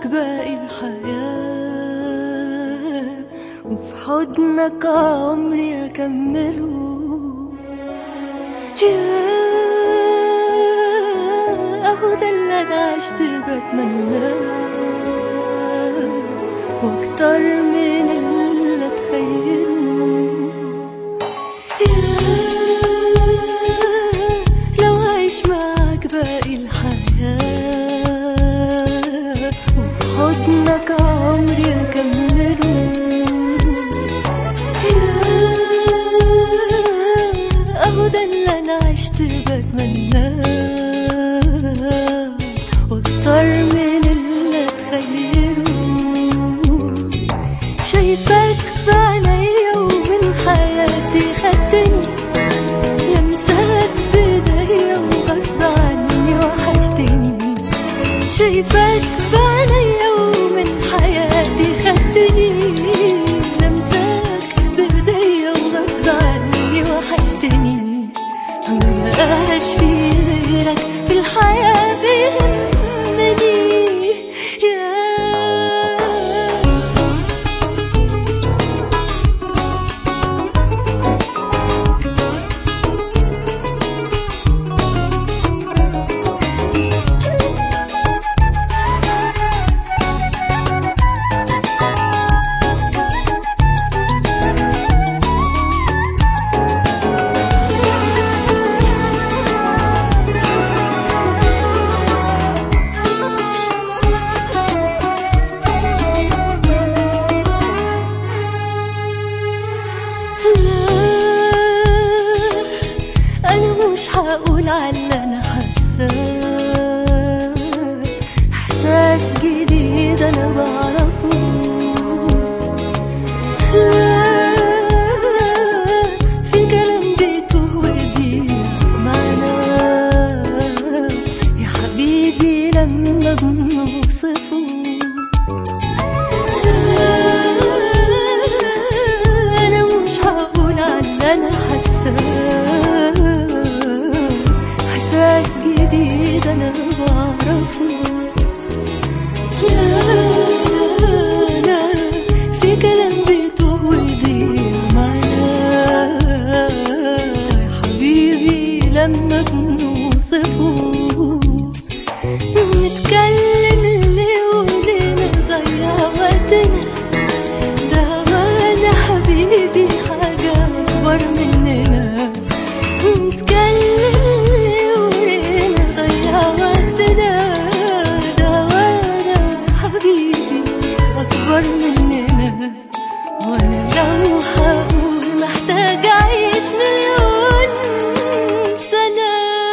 شايفاك باقي الحياة وفي حضنك عمري أكمله يا أهو ده اللي أنا عشت بتمناه وأكتر من اللي أتخيله يا لو عايش معاك باقي الحياة وفي حضنك عمري أكمله يا أهو ده اللي أنا عشت بتمناه وأكتر من اللي أتخيله شايفاك بعينيا ومن حياتي خدتني لمسات بايديا وغصب عني وحشتني شايفاك بعينيا ومن حياتي خدتني لمساك بايديا وغصب عني وحشتني مبقاش في غيرك في الحياة بيهمني يا لا انا مش هقول على اللي انا حاساه احساس جديد انا بعرفه لا في كلام بيتوه ودي معناه يا حبيبي لما بنوصفه أنا مش هقول على اللي أنا حاساه إحساس جديد أنا بعرفه لا لا في كلام بيتوه ويضيع معناه يا حبيبي لما بنوصفه نتكلم اللي ولينا ضيع وقتنا ده وانا حبيبي حاجة أكبر مننا نتكلم اللي ولينا ضيع وقتنا ده وانا حبيبي أكبر مننا وانا لو هقول محتاج أعيش مليون سنة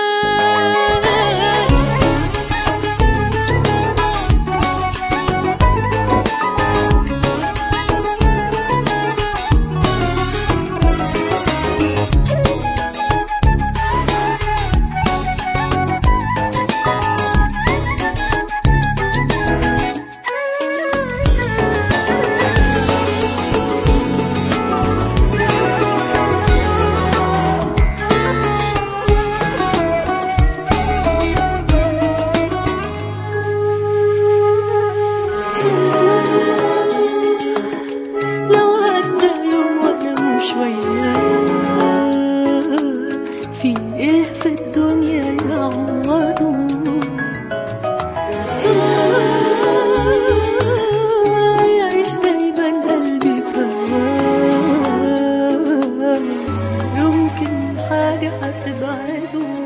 لو عدى يوم وانا مش وياه في ايه في الدنيا يعوضه يعيش دايما قلبي فواه يمكن حاجة هتبعده